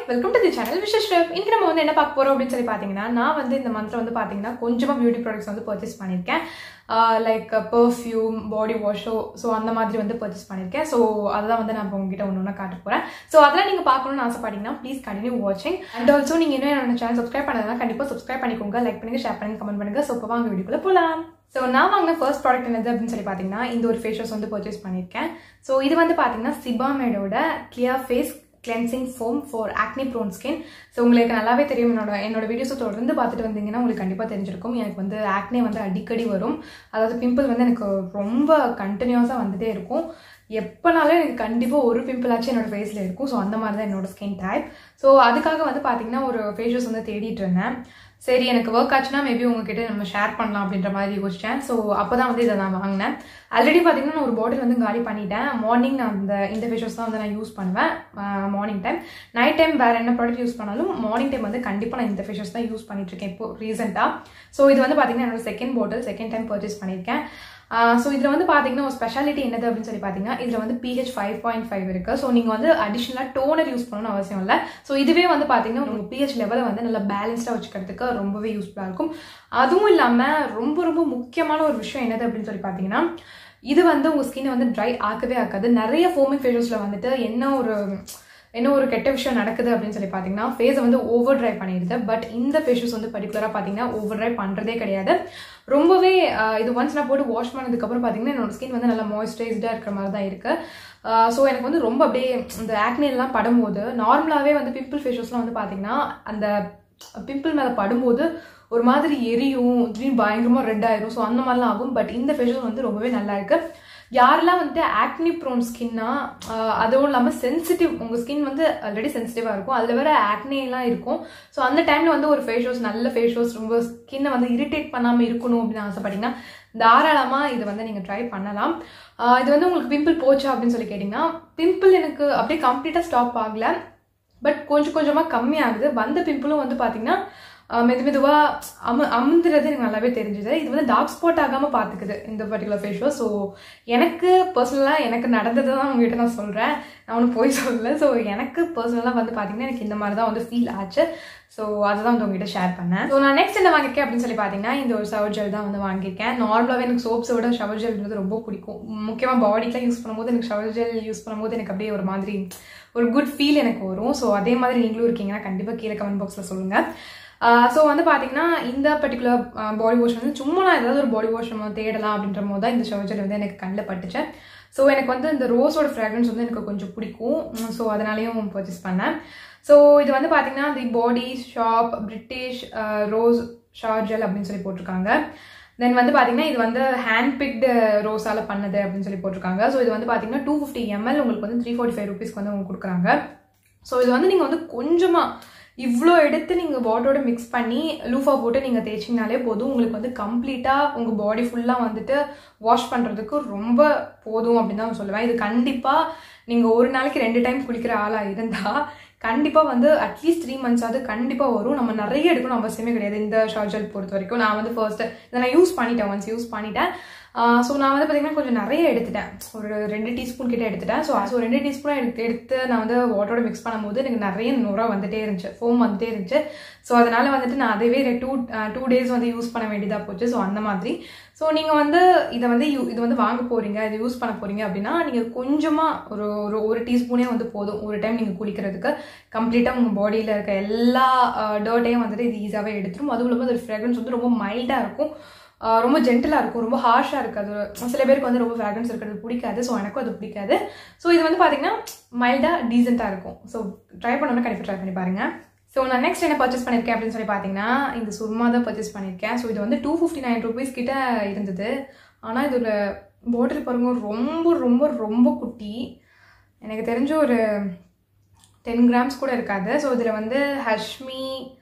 welcome to the channel wishes trip இன்னைக்கு நம்ம வந்து என்ன பார்க்க போறோம் அப்படின்னு சொல்லி பார்த்தீங்கன்னா நான் வந்து இந்த மந்த்ல வந்து பார்த்தீங்கன்னா கொஞ்சமாக பியூட்டி ப்ராடக்ட்ஸ் வந்து பர்ச்சேஸ் பண்ணியிருக்கேன் லைக் பர்ஃப்யூம் பாடி வாஷோ ஸோ அந்த மாதிரி வந்து பர்ச்சேஸ் பண்ணியிருக்கேன் ஸோ அதெல்லாம் வந்து நான் இப்போ உங்ககிட்ட ஒன்று ஒன்றா காட்ட போகிறேன் ஸோ அதெல்லாம் நீங்கள் பார்க்கணும்னு ஆசைப்பட்டீங்கன்னா ப்ளீஸ் கண்டினியூ வாட்சிங் அண்ட் ஆல்சோ நீங்கள் இன்னும் என்னோட சேனல் சப்ஸ்கிரைப் பண்ணதுனா கண்டிப்பாக சப்ஸ்கிரைப் பண்ணிக்கோங்க லைக் பண்ணுங்க ஷேர் பண்ணுங்க கமெண்ட் பண்ணுங்க ஸோ இப்போ வாங்க வீடியோக்குள்ள போகலாம் ஸோ நான் வாங்கின ஃபர்ஸ்ட் ப்ராடக்ட் என்னது அப்படின்னு சொல்லி பார்த்தீங்கன்னா இந்த ஒரு ஃபேஸ் வாஷ் வந்து பர்ச்சேஸ் பண்ணியிருக்கேன் ஸோ இது வந்து பார்த்தீங்கன்னா சிபாமேடோட clear face cleansing foam for acne prone skin so உங்களுக்கு நல்லாவே தெரியும் என்னோட என்னோட வீடியோஸை தொடர்ந்து பார்த்துட்டு வந்தீங்கன்னா உங்களுக்கு கண்டிப்பாக தெரிஞ்சிருக்கும் எனக்கு வந்து ஆக்னே வந்து அடிக்கடி வரும் அதாவது பிம்பிள் வந்து எனக்கு ரொம்ப கண்டினியூஸாக வந்துட்டே இருக்கும் எப்போனாலும் எனக்கு கண்டிப்பாக ஒரு பிம்பிள் ஆச்சு என்னோட ஃபேஸில் இருக்கும் ஸோ அந்த மாதிரி தான் என்னோட ஸ்கின் டைப் ஸோ அதுக்காக வந்து பார்த்தீங்கன்னா ஒரு ஃபேஸ் வாஷ் வந்து தேடிட்டு இருந்தேன் சரி எனக்கு ஒர்க் ஆச்சுன்னா மேபி உங்ககிட்ட நம்ம ஷேர் பண்ணலாம் அப்படின்ற மாதிரி யோசிச்சேன் ஸோ அப்போ தான் வந்து இதை நான் வாங்கினேன் ஆல்ரெடி பார்த்தீங்கன்னா நான் ஒரு பாட்டில் வந்து காலி பண்ணிட்டேன் மார்னிங் நான் இந்த இந்த ஃபேஸ் வாஷ் தான் வந்து நான் யூஸ் பண்ணுவேன் மார்னிங் டைம் நைட் டைம் வேறு என்ன ப்ராடக்ட் யூஸ் பண்ணாலும் மார்னிங் டைம் வந்து கண்டிப்பாக நான் இந்த ஃபேஸ் வாஷ் தான் யூஸ் பண்ணிட்டு இருக்கேன் இப்போ ரீசெண்டாக ஸோ இது வந்து பார்த்தீங்கன்னா என்னோட second bottle second time purchase பண்ணியிருக்கேன் ஸோ இதில் வந்து பார்த்தீங்கன்னா ஒரு ஸ்பெஷாலிட்டி என்னது அப்படின்னு சொல்லி பார்த்தீங்கன்னா இதில் வந்து பிஹெச் ஃபைவ் பாயிண்ட் ஃபைவ் இருக்குது ஸோ நீங்கள் வந்து அடிஷ்னலாக டோனர் யூஸ் பண்ணணும்னு அவசியம் இல்லை ஸோ இதுவே வந்து பார்த்தீங்கன்னா உங்களுக்கு பிஹெச் லெவலை வந்து நல்லா பேலன்ஸ்டாக வச்சுக்கிறதுக்கு ரொம்பவே யூஸ்ஃபுல்லாக இருக்கும் அதுவும் இல்லாமல் ரொம்ப ரொம்ப முக்கியமான ஒரு விஷயம் என்னது அப்படின்னு சொல்லி பார்த்தீங்கன்னா இது வந்து உங்கள் ஸ்கின்னை வந்து ட்ரை ஆக்கவே ஆக்காது நிறைய ஃபோமிங் ஃபேஷஸில் வந்துட்டு என்ன ஒரு என்ன ஒரு கெட்ட விஷயம் நடக்குது அப்படின்னு சொல்லி பார்த்தீங்கன்னா ஃபேஸை வந்து ஓவர் ட்ரை பண்ணிடுது பட் இந்த ஃபேஷஸ் வந்து பர்டிகுலராக பார்த்தீங்கன்னா ஓவர் ட்ரை பண்ணுறதே கிடையாது ரொம்பவே இது ஒன்ஸ் நான் போட்டு வாஷ் பண்ணதுக்கப்புறம் பார்த்தீங்கன்னா என்னோட ஸ்கின் வந்து நல்லா மாய்ஸ்சரைஸ்டாக இருக்கிற மாதிரி தான் இருக்குது ஸோ எனக்கு வந்து ரொம்ப அப்படியே இந்த ஆக்னேலாம் படும்போது நார்மலாகவே வந்து பிம்பிள் ஃபேஷஸ்லாம் வந்து பார்த்தீங்கன்னா அந்த பிம்பிள் மேலே படும்போது ஒரு மாதிரி எரியும் திடீர்னு பயங்கரமாக ரெட் ஆயிரும் ஸோ அந்த மாதிரிலாம் ஆகும் பட் இந்த ஃபேஷஸ் வந்து ரொம்பவே நல்லா இருக்குது யாரெல்லாம் வந்துட்டு ஆக்னி ப்ரோன் ஸ்கின்னா அதுவும் இல்லாமல் சென்சிட்டிவ் உங்கள் ஸ்கின் வந்து ஆல்ரெடி சென்சிட்டிவாக இருக்கும் அதில் வேற ஆக்னேலாம் இருக்கும் ஸோ அந்த டைமில் வந்து ஒரு ஃபேஸ் வாஷ் நல்ல ஃபேஸ் வாஷ் ரொம்ப ஸ்கின்னை வந்து இரிட்டேட் பண்ணாமல் இருக்கணும் அப்படின்னு ஆசைப்பட்டீங்கன்னா தாராளமாக இதை வந்து நீங்கள் ட்ரை பண்ணலாம் இது வந்து உங்களுக்கு பிம்பிள் போச்சா அப்படின்னு சொல்லி கேட்டிங்கன்னா பிம்பிள் எனக்கு அப்படியே கம்ப்ளீட்டாக ஸ்டாப் ஆகலை பட் கொஞ்சம் கொஞ்சமாக கம்மியாகுது வந்த பிம்பிளும் வந்து பார்த்தீங்கன்னா மெது மெதுவாக அமு அமுந்துறது எனக்கு நல்லாவே தெரிஞ்சுது இது வந்து டார்க் ஸ்பாட் ஆகாமல் பார்த்துக்குது இந்த பர்டிகுலர் ஃபேஸ் வாஷ் ஸோ எனக்கு பர்சனலாக எனக்கு நடந்ததை தான் உங்ககிட்ட நான் சொல்கிறேன் நான் ஒன்றும் போய் சொல்லலை ஸோ எனக்கு பர்சனலாக வந்து பார்த்தீங்கன்னா எனக்கு இந்த மாதிரி தான் வந்து ஃபீல் ஆச்சு ஸோ அதை தான் வந்து உங்ககிட்ட ஷேர் பண்ணேன் ஸோ நான் நெக்ஸ்ட் என்ன வாங்கியிருக்கேன் அப்படின்னு சொல்லி பார்த்தீங்கன்னா இந்த ஒரு ஷவர் ஜெல் தான் வந்து வாங்கியிருக்கேன் நார்மலாகவே எனக்கு சோப்ஸை விட ஷவர் ஜெல் வந்து ரொம்ப பிடிக்கும் முக்கியமாக பாடிக்கெலாம் யூஸ் பண்ணும்போது எனக்கு ஷவர் ஜெல் யூஸ் பண்ணும்போது எனக்கு அப்படியே ஒரு மாதிரி ஒரு குட் ஃபீல் எனக்கு வரும் ஸோ அதே மாதிரி நீங்களும் இருக்கீங்கன்னா கண்டிப்பாக கீழே கமெண்ட் பாக்ஸில் சொல்லுங்கள் ஸோ வந்து பார்த்தீங்கன்னா இந்த பர்டிகுலர் பாடி வாஷ் வந்து சும்மா நான் ஏதாவது ஒரு பாடி வாஷ் நம்ம தேடலாம் அப்படின்ற போது தான் இந்த ஷவர் வந்து எனக்கு கண்ணில் பட்டுச்சு ஸோ எனக்கு வந்து இந்த ரோஸோட ஃப்ராக்ரன்ஸ் வந்து எனக்கு கொஞ்சம் பிடிக்கும் ஸோ அதனாலேயும் பர்ச்சேஸ் பண்ணேன் ஸோ இது வந்து பார்த்தீங்கன்னா the Body Shop British rose shower gel அப்படின்னு சொல்லி போட்டிருக்காங்க தென் வந்து பார்த்தீங்கன்னா இது வந்து ஹேண்ட் பிக்டு ரோஸால் பண்ணது அப்படின்னு சொல்லி போட்டிருக்காங்க ஸோ இது வந்து பார்த்தீங்கன்னா டூ ஃபிஃப்டி எம்எல் உங்களுக்கு வந்து த்ரீ ஃபார்ட்டி ஃபைவ் ருபீஸ்க்கு வந்து உங்களுக்கு கொடுக்குறாங்க ஸோ இது வந்து நீங்கள் வந்து கொஞ்சமாக இவ்வளோ எடுத்து நீங்கள் வாட்டரோட மிக்ஸ் பண்ணி லூஃபா போட்டு நீங்கள் தேய்ச்சிங்கனாலே போதும் உங்களுக்கு வந்து கம்ப்ளீட்டாக உங்கள் பாடி ஃபுல்லாக வந்துட்டு வாஷ் பண்ணுறதுக்கு ரொம்ப போதும் அப்படின்னு தான் சொல்லுவேன் இது கண்டிப்பாக நீங்கள் ஒரு நாளைக்கு ரெண்டு டைம் குளிக்கிற ஆளாக இருந்தால் கண்டிப்பாக வந்து அட்லீஸ்ட் த்ரீ மந்த்ஸாவது கண்டிப்பாக வரும் நம்ம நிறைய எடுக்கணும் அவசியமே கிடையாது இந்த ஷார்ஜல் பொறுத்த வரைக்கும் நான் வந்து ஃபர்ஸ்ட்டு இதை நான் யூஸ் பண்ணிட்டேன் ஒன்ஸ் யூஸ் பண்ணிட்டேன் ஸோ நான் வந்து பார்த்தீங்கன்னா கொஞ்சம் நிறைய எடுத்துட்டேன் ஒரு ரெண்டு டீஸ்பூன் கிட்ட எடுத்துட்டேன் ஸோ ஸோ ரெண்டு டீஸ்பூன் எடுத்து எடுத்து நான் வந்து வாட்டரோட மிக்ஸ் பண்ணும்போது எனக்கு நிறைய நுரா வந்துட்டே இருந்துச்சு ஃபோம் வந்துட்டே இருந்துச்சு ஸோ அதனால வந்துட்டு நான் அதேவே டூ டூ டேஸ் வந்து யூஸ் பண்ண வேண்டியதாக போச்சு ஸோ அந்த மாதிரி ஸோ நீங்கள் வந்து இதை வந்து யூ இது வந்து வாங்க போகிறீங்க இதை யூஸ் பண்ண போகிறீங்க அப்படின்னா நீங்கள் கொஞ்சமாக ஒரு ஒரு ஒரு டீஸ்பூனே வந்து போதும் ஒரு டைம் நீங்கள் குளிக்கிறதுக்கு கம்ப்ளீட்டாக உங்கள் பாடியில் இருக்க எல்லா டர்ட்டையும் வந்துட்டு இது ஈஸியாகவே எடுத்துரும் அதுவும் இல்லாமல் அது ஃப்ரெக்ரன்ஸ் வந்து ரொம்ப மைல்டாக இருக்கும் ரொம்ப ஜென்டலாக இருக்கும் ரொம்ப ஹார்ஷாக இருக்காது சில பேருக்கு வந்து ரொம்ப ஃப்ராக்ரன்ஸ் இருக்கிறது பிடிக்காது ஸோ எனக்கும் அது பிடிக்காது ஸோ இது வந்து பார்த்தீங்கன்னா மைல்டாக டீசெண்டாக இருக்கும் ஸோ ட்ரை பண்ணணும்னா கண்டிப்பாக ட்ரை பண்ணி பாருங்கள் ஸோ நான் நெக்ஸ்ட் என்ன பர்ச்சேஸ் பண்ணியிருக்கேன் அப்படின்னு சொல்லி பார்த்தீங்கன்னா இந்த சும்மா தான் பர்ச்சேஸ் பண்ணியிருக்கேன் ஸோ இது வந்து டூ ஃபிஃப்டி நைன் ருபீஸ் கிட்ட இருந்தது ஆனால் இதோட பாட்டில் பாருங்க ரொம்ப ரொம்ப ரொம்ப குட்டி எனக்கு தெரிஞ்ச ஒரு டென் கிராம்ஸ் கூட இருக்காது ஸோ இதில் வந்து ஹஷ்மி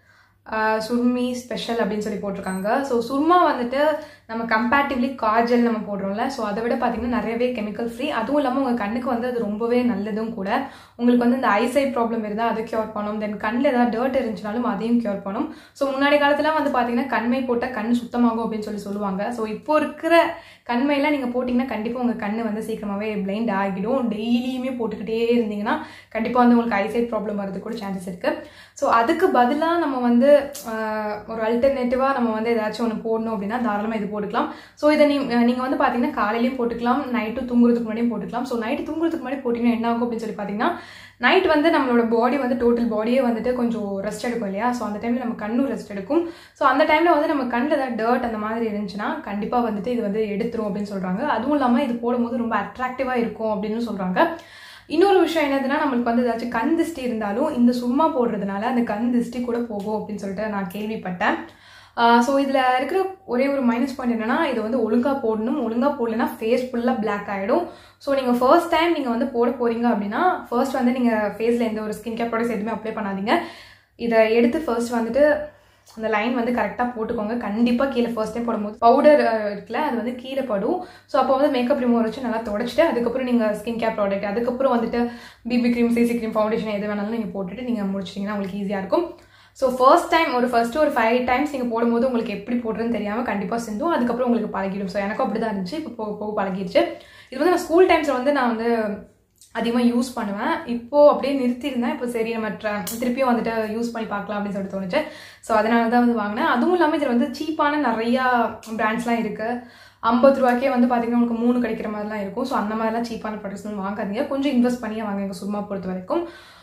சுர்மி ஸ்பெஷல் அப்படின்னு சொல்லி போட்டிருக்காங்க ஸோ சுர்மா வந்துட்டு நம்ம கம்பேரிட்டிவ்லி காஜல் நம்ம போடுறோம்ல ஸோ அதை விட பார்த்தீங்கன்னா நிறையவே கெமிக்கல் ஃப்ரீ அதுவும் இல்லாமல் உங்கள் கண்ணுக்கு வந்து அது ரொம்பவே நல்லதும் கூட உங்களுக்கு வந்து இந்த ஐசைட் ப்ராப்ளம் இருந்தால் அதை க்யூர் பண்ணும் தென் கண்ணில் ஏதாவது டர்ட் இருந்துச்சுனாலும் அதையும் க்யூர் பண்ணும் ஸோ முன்னாடி காலத்தில் வந்து பார்த்தீங்கன்னா கண்மை போட்டால் கண் சுத்தமாகும் அப்படின்னு சொல்லி சொல்லுவாங்க ஸோ இப்போ இருக்கிற கண்மையெல்லாம் நீங்கள் போட்டிங்கன்னா கண்டிப்பாக உங்கள் கண் வந்து சீக்கிரமாகவே பிளைண்ட் ஆகிடும் டெய்லியுமே போட்டுக்கிட்டே இருந்தீங்கன்னா கண்டிப்பாக வந்து உங்களுக்கு ஐசைட் ப்ராப்ளம் வரதுக்கு கூட சான்சஸ் இருக்குது ஸோ அதுக்கு பதிலாக நம்ம வந்து ஒரு அல்டர்னேட்டிவாக நம்ம வந்து ஏதாச்சும் ஒன்று போடணும் அப்படின்னா தாராளமாக இது போட்டுக்கலாம் ஸோ இதை நீ நீங்கள் வந்து பார்த்தீங்கன்னா காலையிலையும் போட்டுக்கலாம் நைட்டு தூங்குறதுக்கு முன்னாடியும் போட்டுக்கலாம் ஸோ நைட்டு தூங்குறதுக்கு முன்னாடி போட்டிங்கன்னா என்ன ஆகும் அப்படின்னு சொல்லி பார்த்தீங்கன்னா நைட் வந்து நம்மளோட பாடி வந்து டோட்டல் பாடியே வந்துட்டு கொஞ்சம் ரெஸ்ட் எடுக்கும் இல்லையா ஸோ அந்த டைமில் நம்ம கண்ணும் ரெஸ்ட் எடுக்கும் ஸோ அந்த டைமில் வந்து நம்ம கண்ணில் ஏதாவது டர்ட் அந்த மாதிரி இருந்துச்சுன்னா கண்டிப்பாக வந்துட்டு இது வந்து எடுத்துரும் அப்படின்னு சொல்கிறாங்க அதுவும் இல்லாமல் இது போடும்போது ரொம்ப அட்ராக்டிவாக இருக்கும் அப்படின்னு சொல்கிறாங்க இன்னொரு விஷயம் என்னதுன்னா நம்மளுக்கு வந்து ஏதாச்சும் கண் திஷ்டி இருந்தாலும் இந்த சும்மா போடுறதுனால அந்த கண் திஷ்டி கூட போகும் அப்படின்னு சொல்லிட்டு நான் கேள்விப்பட்டேன் ஸோ இதில் இருக்கிற ஒரே ஒரு மைனஸ் பாயிண்ட் என்னன்னா இது வந்து ஒழுங்காக போடணும் ஒழுங்காக போடலன்னா ஃபேஸ் ஃபுல்லாக பிளாக் ஆகிடும் ஸோ நீங்கள் ஃபர்ஸ்ட் டைம் நீங்கள் வந்து போட போகிறீங்க அப்படின்னா ஃபர்ஸ்ட் வந்து நீங்கள் ஃபேஸில் எந்த ஒரு ஸ்கின் கேர் ப்ராடக்ட்ஸ் எதுவுமே அப்ளை பண்ணாதீங்க இதை எடுத்து ஃபர்ஸ்ட் வந்துட்டு அந்த லைன் வந்து கரெக்டாக போட்டுக்கோங்க கண்டிப்பாக கீழே ஃபர்ஸ்ட் டைம் போடும்போது பவுடர் இருக்குல்ல அது வந்து கீழே படும் ஸோ அப்போ வந்து மேக்கப் ரிமூவர் வச்சு நல்லா தொடச்சிட்டு அதுக்கப்புறம் நீங்கள் ஸ்கின் கேர் ப்ராடக்ட் அதுக்கப்புறம் வந்துட்டு BB cream CC cream foundation எது வேணாலும் நீங்கள் போட்டுட்டு நீங்கள் முடிச்சிட்டிங்கன்னா உங்களுக்கு ஈஸியாக இருக்கும் ஸோ ஃபர்ஸ்ட் டைம் ஒரு ஃபர்ஸ்ட் ஒரு ஃபைவ் டைம்ஸ் நீங்கள் போடும்போது உங்களுக்கு எப்படி போடுறதுன்னு தெரியாமல் கண்டிப்பாக சிந்தும் அதுக்கப்புறம் உங்களுக்கு பழகிடும் ஸோ எனக்கும் அப்படி தான் இருந்துச்சு இப்போ போக போக பழகிடுச்சு இது வந்து நான் ஸ்கூல் டைம்ஸில் வந்து நான் வந்து அதிகமாக யூஸ் பண்ணுவேன் இப்போது அப்படியே நிறுத்தியிருந்தேன் இப்போ சரி நம்ம திருப்பியும் வந்துட்டு யூஸ் பண்ணி பார்க்கலாம் அப்படின்னு சொல்லிட்டு தோணுச்சு ஸோ அதனால தான் வந்து வாங்கினேன் அதுவும் இல்லாமல் இதில் வந்து சீப்பான நிறையா பிராண்ட்ஸ்லாம் இருக்குது ஐம்பது ரூபாய்க்கே வந்து பார்த்தீங்கன்னா உங்களுக்கு மூணு கிடைக்கிற மாதிரிலாம் இருக்கும் ஸோ அந்த மாதிரிலாம் சீப்பான ப்ராடக்ட்ஸ் வந்து வாங்காதீங்க கொஞ்சம் இன்வெஸ்ட் பண்ணியே வாங்குங்க சும்மா பொறுத்த வரைக்கும்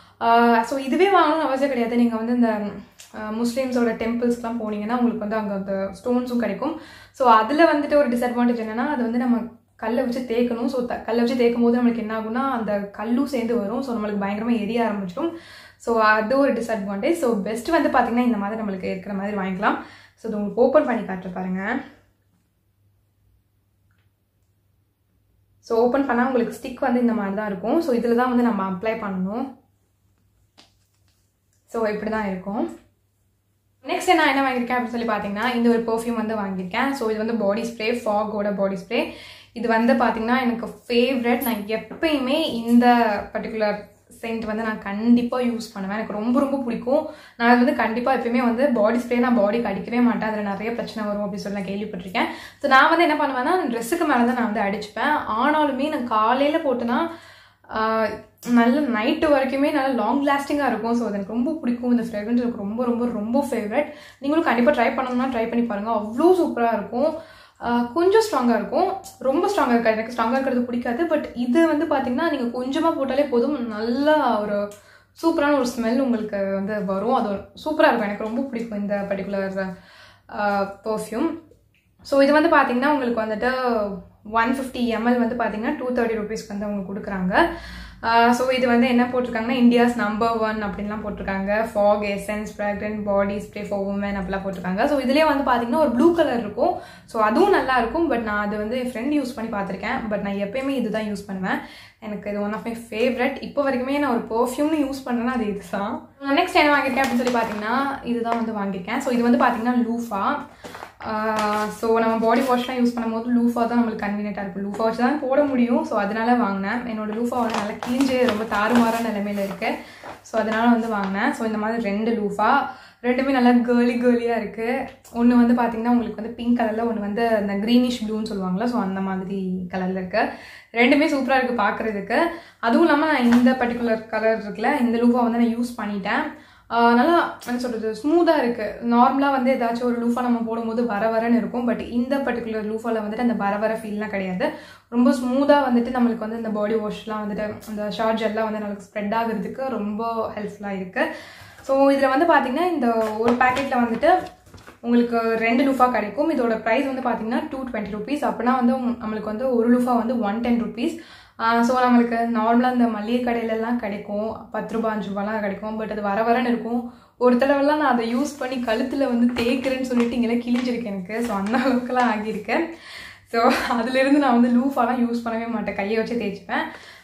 ஸோ இதுவே வாங்கணும்னு அவசியம் கிடையாது நீங்கள் வந்து இந்த முஸ்லீம்ஸோட டெம்பிள்ஸ்லாம் போனீங்கன்னா உங்களுக்கு வந்து அங்கே அந்த ஸ்டோன்ஸும் கிடைக்கும் ஸோ அதில் வந்துட்டு ஒரு டிஸ்அட்வான்டேஜ் என்னென்னா அது வந்து நம்ம கல்லை வச்சு தேய்க்கணும் ஸோ த கல்லை வச்சு தேய்க்கும் போது நம்மளுக்கு என்ன ஆகும்னா அந்த கல்லும் சேர்ந்து வரும் ஸோ நம்மளுக்கு பயங்கரமாக எரிய ஆரம்பிச்சிடும் ஸோ அது ஒரு டிஸ்அட்வான்டேஜ் ஸோ பெஸ்ட் வந்து பார்த்தீங்கன்னா இந்த மாதிரி நம்மளுக்கு இருக்கிற மாதிரி வாங்கிக்கலாம் ஸோ இது உங்களுக்கு ஓப்பன் பண்ணி காட்டுற பாருங்க ஸோ ஓப்பன் பண்ணால் உங்களுக்கு ஸ்டிக் வந்து இந்த மாதிரி தான் இருக்கும் ஸோ இதில் தான் வந்து நம்ம அப்ளை பண்ணணும் ஸோ இப்படி தான் இருக்கும் நெக்ஸ்ட் நான் என்ன வாங்கியிருக்கேன் அப்படின்னு சொல்லி பார்த்தீங்கன்னா இந்த ஒரு பர்ஃப்யூம் வந்து வாங்கியிருக்கேன் ஸோ இது வந்து பாடி ஸ்ப்ரே ஃபாகோட பாடி ஸ்ப்ரே இது வந்து பார்த்தீங்கன்னா எனக்கு ஃபேவரட் நான் எப்பயுமே இந்த பர்டிகுலர் சென்ட் வந்து நான் கண்டிப்பாக யூஸ் பண்ணுவேன் எனக்கு ரொம்ப ரொம்ப பிடிக்கும் நான் அது வந்து கண்டிப்பாக எப்பயுமே வந்து பாடி ஸ்ப்ரே நான் பாடிக்கு அடிக்கவே மாட்டேன் அதில் நிறைய பிரச்சனை வரும் அப்படின்னு சொல்லி நான் கேள்விப்பட்டிருக்கேன் ஸோ நான் வந்து என்ன பண்ணுவேன்னா ட்ரெஸ்ஸுக்கு மேலே தான் நான் வந்து அடிச்சுப்பேன் ஆனாலுமே நான் காலையில் போட்டேன்னா நல்ல நைட்டு வரைக்குமே நல்லா லாங் லாஸ்டிங்காக இருக்கும் ஸோ அது எனக்கு ரொம்ப பிடிக்கும் இந்த ஃப்ரெக்ரன்ஸ் எனக்கு ரொம்ப ரொம்ப ரொம்ப ஃபேவரட் நீங்களும் கண்டிப்பாக ட்ரை பண்ணணும்னா ட்ரை பண்ணி பாருங்கள் அவ்வளோ சூப்பராக இருக்கும் கொஞ்சம் ஸ்ட்ராங்காக இருக்கும் ரொம்ப ஸ்ட்ராங்காக இருக்காது எனக்கு ஸ்ட்ராங்காக இருக்கிறது பிடிக்காது பட் இது வந்து பார்த்தீங்கன்னா நீங்கள் கொஞ்சமாக போட்டாலே போதும் நல்லா ஒரு சூப்பரான ஒரு ஸ்மெல் உங்களுக்கு வந்து வரும் அது சூப்பராக இருக்கும் எனக்கு ரொம்ப பிடிக்கும் இந்த பர்டிகுலர் பர்ஃப்யூம் ஸோ இது வந்து பார்த்தீங்கன்னா உங்களுக்கு வந்துட்டு ஒன் ஃபிஃப்டி எம்எல் வந்து பார்த்தீங்கன்னா டூ தேர்ட்டி ருபீஸ்க்கு வந்து அவங்க கொடுக்குறாங்க ஸோ இது வந்து என்ன போட்டிருக்காங்கன்னா இந்தியாஸ் நம்பர் ஒன் அப்படின்லாம் போட்டிருக்காங்க Fogg essence fragrance body spray for women அப்படிலாம் போட்டிருக்காங்க ஸோ இதுலேயே வந்து பார்த்தீங்கன்னா ஒரு ப்ளூ கலர் இருக்கும் ஸோ அதுவும் நல்லா இருக்கும் பட் நான் அது வந்து என் ஃப்ரெண்ட் யூஸ் பண்ணி பார்த்துருக்கேன் பட் நான் எப்பயுமே இதுதான் யூஸ் பண்ணுவேன் எனக்கு இது ஒன் ஆஃப் மை ஃபேவரட் இப்போ வரைக்குமே நான் ஒரு பர்ஃப்யூம்னு யூஸ் பண்ணுறேன்னா அது இதுதான் நெக்ஸ்ட் என்ன வாங்கியிருக்கேன் அப்படின்னு சொல்லி பார்த்தீங்கன்னா இதுதான் வந்து வாங்கியிருக்கேன் ஸோ இது வந்து பார்த்தீங்கன்னா லூஃபா ஸோ நம்ம பாடி வாஷ்லாம் யூஸ் பண்ணும்போது லூஃபா தான் நம்மளுக்கு கன்வீனியண்ட்டாக இருக்கும் லூஃபா வச்சு தான் போட முடியும் ஸோ அதனால வாங்கினேன் என்னோட லூஃபா வந்து நல்லா கிழிஞ்சு ரொம்ப தாறுமாறான நிலைமையில இருக்கு ஸோ அதனால வந்து வாங்கினேன் ஸோ இந்த மாதிரி ரெண்டு லூஃபா ரெண்டுமே நல்லா கேர்லி கேர்லியாக இருக்குது ஒன்று வந்து பார்த்தீங்கன்னா உங்களுக்கு வந்து பிங்க் கலரில் ஒன்று வந்து அந்த க்ரீனிஷ் ப்ளூன்னு சொல்லுவாங்களா ஸோ அந்த மாதிரி கலரில் இருக்குது ரெண்டுமே சூப்பராக இருக்குது பார்க்குறதுக்கு அதுவும் இல்லாமல் நான் இந்த பர்டிகுலர் கலர் இருக்குல்ல இந்த லூஃபா வந்து நான் யூஸ் பண்ணிட்டேன் நல்லா என்ன சொல்கிறது ஸ்மூத்தாக இருக்குது நார்மலாக வந்து ஏதாச்சும் ஒரு லூஃபா நம்ம போடும்போது வர வரன்னு இருக்கும் பட் இந்த பர்டிகுலர் லூஃபாவில் வந்துட்டு அந்த வர வர ஃபீல்லாம் கிடையாது ரொம்ப ஸ்மூத்தாக வந்துட்டு நம்மளுக்கு வந்து இந்த பாடி வாஷ்லாம் வந்துட்டு அந்த ஷார்ட் ஜெல்லாம் வந்து நம்மளுக்கு ஸ்ப்ரெட் ஆகுறதுக்கு ரொம்ப ஹெல்ப்ஃபுல்லாக இருக்குது ஸோ இதில் வந்து பார்த்திங்கன்னா இந்த ஒரு பேக்கெட்டில் வந்துட்டு உங்களுக்கு ரெண்டு லூஃபா கிடைக்கும் இதோட ப்ரைஸ் வந்து பார்த்தீங்கன்னா டூ டுவெண்ட்டி ருபீஸ் அப்படின்னா வந்து நம்மளுக்கு வந்து ஒரு லூஃபா வந்து ஒன் டென் ருபீஸ் ஸோ நம்மளுக்கு நார்மலாக இந்த மளிகை கடையிலலாம் கிடைக்கும் பத்து ரூபா அஞ்சு ரூபாலாம் கிடைக்கும் பட் அது வர வரன்னு இருக்கும் ஒரு தடவைலாம் நான் அதை யூஸ் பண்ணி கழுத்தில் வந்து தேய்க்கிறேன்னு சொல்லிட்டு இங்கெல்லாம் கிழிஞ்சிருக்கு எனக்கு ஸோ அந்த அளவுக்குலாம் ஆகியிருக்கேன் ஸோ அதுலேருந்து நான் வந்து லூஃபாலாம் யூஸ் பண்ணவே மாட்டேன் கையை வச்சு தேய்ச்சிப்பேன்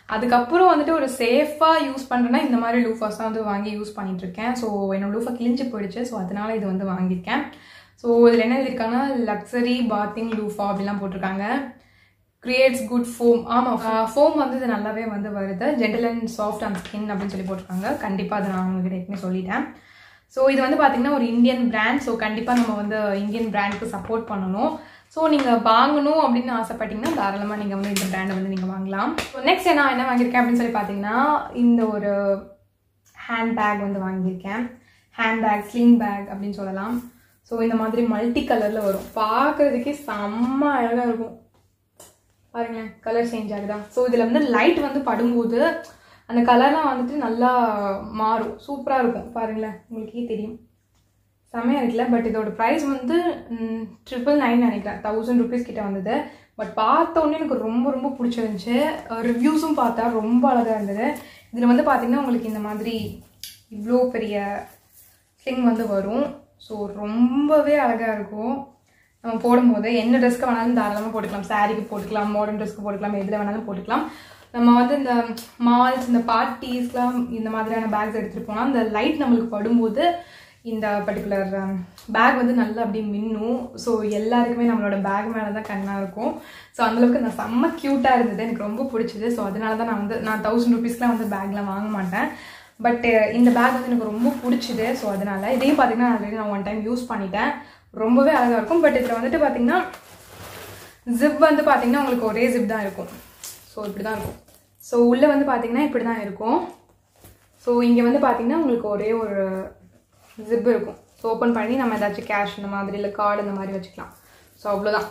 அதுக்கப்புறம் வந்துட்டு ஒரு சேஃபாக யூஸ் பண்ணுறேன்னா இந்த மாதிரி லூஃபாஸ் தான் வந்து வாங்கி யூஸ் பண்ணிட்டு இருக்கேன் ஸோ என்னோட லூஃபா கிழிஞ்சு போயிடுச்சு ஸோ அதனால இது வந்து வாங்கியிருக்கேன் ஸோ இதில் என்ன எழுதியிருக்காங்கன்னா லக்ஸரி பாத்திங் லூஃபா அப்படிலாம் போட்டிருக்காங்க கிரியேட்ஸ் குட் ஃபோம் ஆமாம் ஃபோம் வந்து இது நல்லாவே வந்து வருது gentle and soft and skin அப்படின்னு சொல்லி போட்டிருக்காங்க கண்டிப்பாக அதை நான் உங்ககிட்ட ஏற்கனவே சொல்லிட்டேன் ஸோ இது வந்து பார்த்தீங்கன்னா ஒரு இந்தியன் பிராண்ட் ஸோ கண்டிப்பாக நம்ம வந்து இந்தியன் பிராண்டுக்கு சப்போர்ட் பண்ணணும் ஸோ நீங்கள் வாங்கணும் அப்படின்னு ஆசைப்பட்டீங்கன்னா தாராளமாக நீங்கள் வந்து இந்த பிராண்டை வந்து நீங்கள் வாங்கலாம் ஸோ நெக்ஸ்ட் நான் என்ன வாங்கியிருக்கேன் அப்படின்னு சொல்லி பார்த்தீங்கன்னா இந்த ஒரு ஹேண்ட் பேக் வந்து வாங்கியிருக்கேன் ஹேண்ட் பேக் ஸ்லிங் பேக் அப்படின்னு சொல்லலாம் ஸோ இந்த மாதிரி மல்டி கலரில் வரும் பார்க்குறதுக்கே செம்ம அழகாக இருக்கும் பாருங்களேன் கலர் சேஞ்ச் ஆகுதா ஸோ இதில் வந்து லைட் வந்து படும்போது அந்த கலர்லாம் வந்துட்டு நல்லா மாறும் சூப்பராக இருக்கும் பாருங்களேன் உங்களுக்கே தெரியும் செம்மையாக இருக்குல்ல பட் இதோட ப்ரைஸ் வந்து ட்ரிபிள் நைன் நினைக்கிறேன் தௌசண்ட் ருபீஸ் கிட்ட வந்தது பட் பார்த்த உடனே எனக்கு ரொம்ப ரொம்ப பிடிச்சிருந்துச்சு ரிவ்யூஸும் பார்த்தா ரொம்ப அழகாக இருந்தது இதில் வந்து பார்த்தீங்கன்னா உங்களுக்கு இந்த மாதிரி இவ்வளோ பெரிய ஸ்லிங் வந்து வரும் ஸோ ரொம்பவே அழகாக இருக்கும் நம்ம போடும்போது என்ன ட்ரெஸ்க்கு வேணாலும் தாராளமாக போட்டுக்கலாம் சாரீக்கு போட்டுக்கலாம் மாடர்ன் ட்ரெஸ்க்கு போட்டுக்கலாம் எதில் வேணாலும் போட்டுக்கலாம் நம்ம வந்து இந்த மால்ஸ் இந்த பார்ட்டிஸ்லாம் இந்த மாதிரியான பேக்ஸ் எடுத்துகிட்டு போனால் அந்த லைட் நம்மளுக்கு படும்போது இந்த பர்டிகுலர் பேக் வந்து நல்லா அப்படியே மின்னும் ஸோ எல்லாருக்குமே நம்மளோட பேக் மேலே தான் கண்ணாக இருக்கும் ஸோ அந்தளவுக்கு நான் செம்ம க்யூட்டாக இருந்தது எனக்கு ரொம்ப பிடிச்சது ஸோ அதனால தான் நான் வந்து நான் தௌசண்ட் ருபீஸ்க்குலாம் வந்து பேக்லாம் வாங்க மாட்டேன் பட் இந்த பேக் வந்து எனக்கு ரொம்ப பிடிச்சிது ஸோ அதனால இதையும் பார்த்தீங்கன்னா ஆல்ரெடி நான் ஒன் டைம் யூஸ் பண்ணிட்டேன் ரொம்பவே அழகாக இருக்கும் பட் இதில் வந்துட்டு பார்த்தீங்கன்னா ஜிப் வந்து பார்த்தீங்கன்னா உங்களுக்கு ஒரே ஜிப் தான் இருக்கும் ஸோ இப்படி தான் இருக்கும் ஸோ உள்ளே வந்து பார்த்தீங்கன்னா இப்படி தான் இருக்கும் ஸோ இங்கே வந்து பார்த்தீங்கன்னா உங்களுக்கு ஒரே ஒரு ஜிப் இருக்கும் ஸோ ஓப்பன் பண்ணி நம்ம ஏதாச்சும் கேஷ் இந்த மாதிரி இல்லை கார்டு இந்த மாதிரி வச்சுக்கலாம் ஸோ அவ்வளோதான்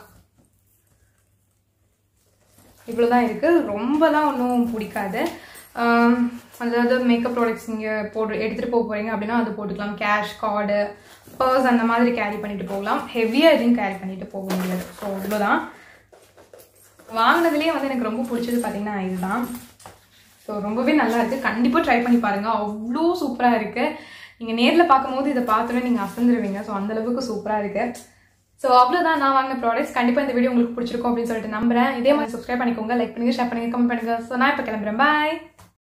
இவ்வளோ தான் இருக்குது ரொம்பலாம் ஒன்றும் பிடிக்காது அதாவது மேக்கப் ப்ராடக்ட்ஸ் நீங்கள் போடு எடுத்துகிட்டு போக போகிறீங்க அப்படின்னா அது போட்டுக்கலாம் கேஷ் கார்டு பர்ஸ் அந்த மாதிரி கேரி பண்ணிட்டு போகலாம் ஹெவியாக எதுவும் கேரி பண்ணிட்டு போக முடியாது ஸோ அவ்வளோதான் வாங்கினதுலேயே வந்து எனக்கு ரொம்ப பிடிச்சது பார்த்தீங்கன்னா இதுதான் ஸோ ரொம்பவே நல்லா இருக்குது கண்டிப்பாக ட்ரை பண்ணி பாருங்கள் அவ்வளோ சூப்பராக இருக்குது நீங்கள் நேரில் பார்க்கும்போது இதை பார்த்தோன்னே நீங்கள் அசந்துருவீங்க ஸோ அந்தளவுக்கு சூப்பராக இருக்குது ஸோ அவ்வளோதான் நான் வாங்கின ப்ராடக்ட்ஸ் கண்டிப்பாக இந்த வீடியோ உங்களுக்கு பிடிச்சிருக்கும் அப்படின்னு சொல்லிட்டு நம்புறேன் இதே மாதிரி சப்ஸ்கிரைப் பண்ணிக்கோங்க லைக் பண்ணுங்க ஷேர் பண்ணுங்க கமெண்ட் பண்ணுங்க ஸோ நான் இப்போ கிளம்புறேன் பாய்